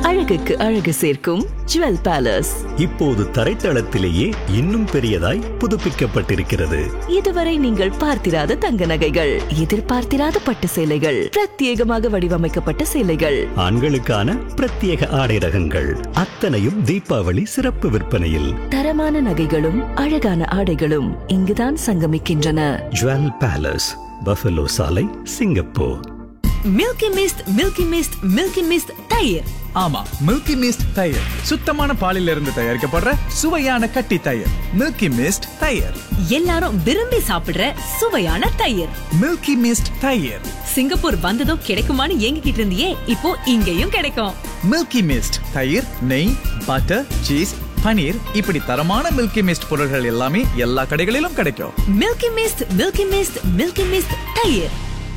அழகுக்கு அழகு சேர்க்கும் ஜுவல் பேலஸ் இப்போது தரைத்தளத்திலேயே இன்னும் பெரியதாய் புதுப்பிக்கப்பட்டிருக்கிறது இதுவரை நீங்கள் பார்த்திராத தங்க நகைகள் எதிர்பார்த்திராத பட்டு சேலைகள் பிரத்யேகமாக வடிவமைக்கப்பட்ட சேலைகள் ஆண்களுக்கான பிரத்யேக ஆடை ரகங்கள் அத்தனையும் தீபாவளி சிறப்பு விற்பனையில் தரமான நகைகளும் அழகான ஆடைகளும் இங்குதான் சங்கமிக்கின்றன ஜுவல் பேலஸ் பஃபலோ சாலை Singapore milky mist milky mist milky mist தயிர் ஆமா மில்கி மிஸ்ட் தயிர் சுத்தமான பாலில் இருந்து தயாரிக்கப்படுற சுவையான கட்டி தயிர் மில்கி மிஸ்ட் தயிர் எல்லாரும் விரும்பி சாப்பிடுற சுவையான தயிர் மில்கி மிஸ்ட் தயிர் சிங்கப்பூர் வந்ததும் கிடைக்குமான்னு ஏங்கிக்கிட்டு இருந்தியே இப்போ இங்கேயும் கிடைக்கும் மில்கி மிஸ்ட் தயிர் நெய் பட்டர் சீஸ் பனீர் இப்படி தரமான மில்கி மிஸ்ட் பொருட்கள் எல்லாமே எல்லா கடைகளிலும் கிடைக்கும் milky mist milky mist milky mist தயிர்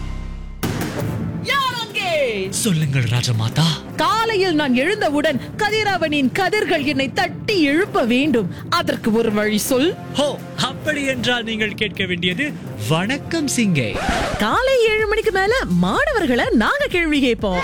சொல்லுங்கள் ராஜமாதா காலையில் நான் எழுந்தவுடன் கதிரவனின் கதிர்கள் என்னை தட்டி எழுப்ப வேண்டும் அதற்கு ஒரு வழி சொல் ஹோ அப்படி என்றால் நீங்கள் கேட்க வேண்டியது வணக்கம் சிங்கே காலை ஏழு மணிக்கு மேல மாணவர்களை நாங்க கேள்வி கேட்போம்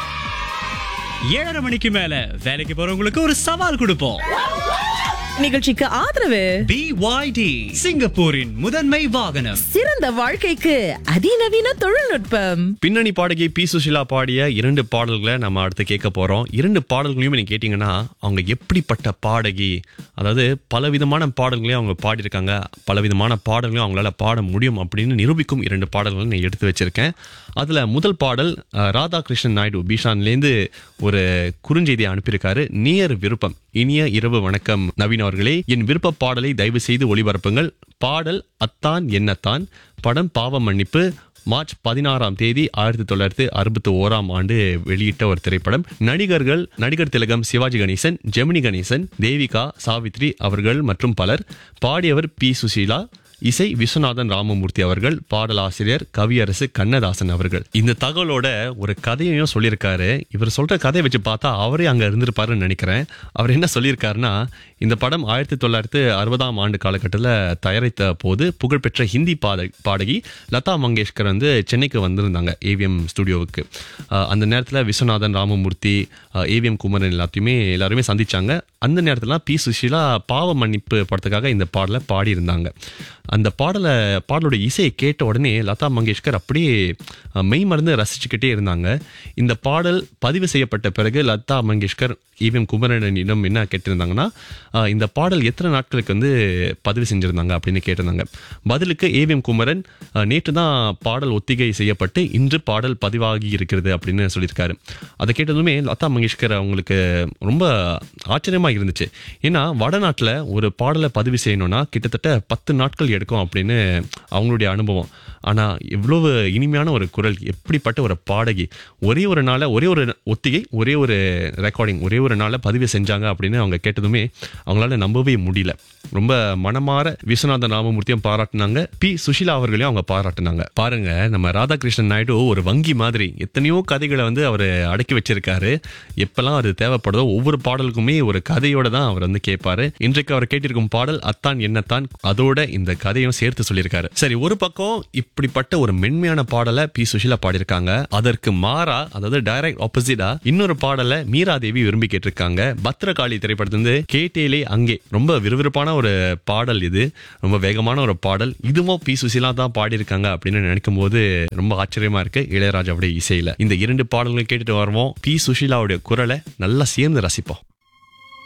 ஏழரை மணிக்கு மேல வேலைக்கு போறவங்களுக்கு ஒரு சவால் கொடுப்போம் நிகழ்ச்சிக்கு ஆதரவு பிஒய்டி சிங்கப்பூரின் முதன்மை வாகனம் சிறந்த வாழ்க்கைக்கு அதிநவீன தொழில்நுட்பம் பின்னணி பாடகி பி சுஷிலா பாடிய இரண்டு பாடல்களை நம்ம அடுத்து கேட்க போறோம் இரண்டு பாடல்களையும் நீங்க கேட்டீங்கன்னா அவங்க எப்படிப்பட்ட பாடகி அதாவது பலவிதமான பாடல்களையும் அவங்க பாடியிருக்காங்க பலவிதமான பாடல்களையும் அவங்களால பாட முடியும் அப்படின்னு நிரூபிக்கும் இரண்டு பாடல்களை நான் எடுத்து வச்சிருக்கேன் அதுல முதல் பாடல் அஹ், ராதாகிருஷ்ணன் நாயுடு பீஷான்லேருந்து ஒரு குறுஞ்செய்தியை அனுப்பியிருக்காரு நேர் விருப்பம் இனிய இரவு வணக்கம் நவீன் அவர்களே என் விருப்ப பாடலை தயவு செய்து ஒளிபரப்புங்கள் பாடல் அத்தான் என்னத்தான் படம் பாவ மன்னிப்பு மார்ச் பதினாறாம் தேதி ஆயிரத்தி தொள்ளாயிரத்தி அறுபத்தி ஓராம் ஆண்டு வெளியிட்ட ஒரு திரைப்படம் நடிகர்கள் நடிகர் திலகம் சிவாஜி கணேசன் ஜெமினி கணேசன் தேவிகா சாவித்ரி அவர்கள் மற்றும் பலர் பாடியவர் பி சுசீலா இசை விஸ்வநாதன் ராமமூர்த்தி அவர்கள் பாடலாசிரியர் கவியரசு கண்ணதாசன் அவர்கள் இந்த தகவலோட ஒரு கதையையும் சொல்லியிருக்காரு இவர் சொல்ற கதையை வச்சு பார்த்தா அவரே அங்க இருந்திருப்பாருன்னு நினைக்கிறேன் அவர் என்ன சொல்லியிருக்காருன்னா இந்த படம் ஆயிரத்தி தொள்ளாயிரத்தி அறுபதாம் ஆண்டு காலகட்டத்தில் தயாரித்த போது புகழ்பெற்ற ஹிந்தி பாட பாடகி லதா மங்கேஷ்கர் வந்து சென்னைக்கு வந்திருந்தாங்க ஏவிஎம் ஸ்டுடியோவுக்கு அஹ் அந்த நேரத்தில் விஸ்வநாதன் ராமமூர்த்தி ஏவிஎம் குமரன் எல்லாத்தையுமே எல்லாருமே சந்திச்சாங்க அந்த நேரத்தில் பி சுஷீலா பாவ மன்னிப்பு படத்துக்காக இந்த பாடலை பாடியிருந்தாங்க அந்த பாடலை பாடலோட இசையை கேட்ட உடனே லதா மங்கேஷ்கர் அப்படியே அஹ், மெய் மறந்து ரசிச்சுக்கிட்டே இருந்தாங்க இந்த பாடல் பதிவு செய்யப்பட்ட பிறகு லதா மங்கேஷ்கர் ஈவிஎம் குமரனிடம் என்ன கேட்டிருந்தாங்கன்னா அஹ், இந்த பாடல் எத்தனை நாட்களுக்கு வந்து பதிவு செஞ்சிருந்தாங்க அப்படின்னு கேட்டிருந்தாங்க பதிலுக்கு ஏவிஎம் குமரன் அஹ், நேற்று தான் பாடல் ஒத்திகை செய்யப்பட்டு இன்று பாடல் பதிவாகி இருக்கிறது அப்படின்னு சொல்லியிருக்காரு அதை கேட்டதுமே லதா மங்கேஷ்கர் அவங்களுக்கு ரொம்ப ஆச்சரியமா இருந்துச்சு ஏன்னா வடநாட்டில் ஒரு பாடலை பதிவு செய்யணும்னா கிட்டத்தட்ட பத்து நாட்கள் எடுக்கும் அப்படின்னு அவங்களுடைய அனுபவம் ஆனால் இவ்வளவு இனிமையான ஒரு குரல் எப்படிப்பட்ட ஒரு பாடகி ஒரே ஒரு நாளை ஒரே ஒரு ஒத்திகை ஒரே ஒரு ரெக்கார்டிங் ஒரே ஒரு நாளை பதிவு செஞ்சாங்க அப்படின்னு அவங்க கேட்டதுமே அவங்களால நம்பவே முடியல ரொம்ப மனமாற விஸ்வநாதன் ராமமூர்த்தியும் பாராட்டினாங்க பி சுஷிலா அவர்களையும் அவங்க பாராட்டினாங்க பாருங்க நம்ம ராதாகிருஷ்ணன் நாயுடு ஒரு வங்கி மாதிரி எத்தனையோ கதைகளை வந்து அவர் அடக்கி வச்சிருக்காரு எப்பெல்லாம் அது தேவைப்படுதோ ஒவ்வொரு பாடலுக்குமே ஒரு கதையோட தான் அவர் வந்து கேட்பாரு இன்றைக்கு அவர் கேட்டிருக்கும் பாடல் அத்தான் என்னத்தான் அதோட இந்த கதையும் சேர்த்து சொல்லியிருக்காரு சரி ஒரு பக்கம் இப்படிப்பட்ட ஒரு மென்மையான பாடலை பி சுஷிலா பாடியிருக்காங்க அதற்கு மாறா அதாவது டைரக்ட் ஆப்போசிட்டா இன்னொரு பாடலை மீரா தேவி விரும்பி கேட்டிருக்காங்க பத்ரகாளி திரைப்படத்திலிருந்து கேட்டேலே அங்கே ரொம்ப விறுவிறுப்பான ஒரு பாடல் இது ரொம்ப வேகமான ஒரு பாடல் இதுவும் பி சுஷிலா தான் பாடியிருக்காங்க அப்படின்னு நினைக்கும் போது ரொம்ப ஆச்சரியமா இருக்கு இளையராஜாவுடைய இசையில இந்த இரண்டு பாடல்களை கேட்டுட்டு வருவோம் பி சுஷிலாவுடைய குரலை நல்லா சேர்ந்து ரசிப்போம்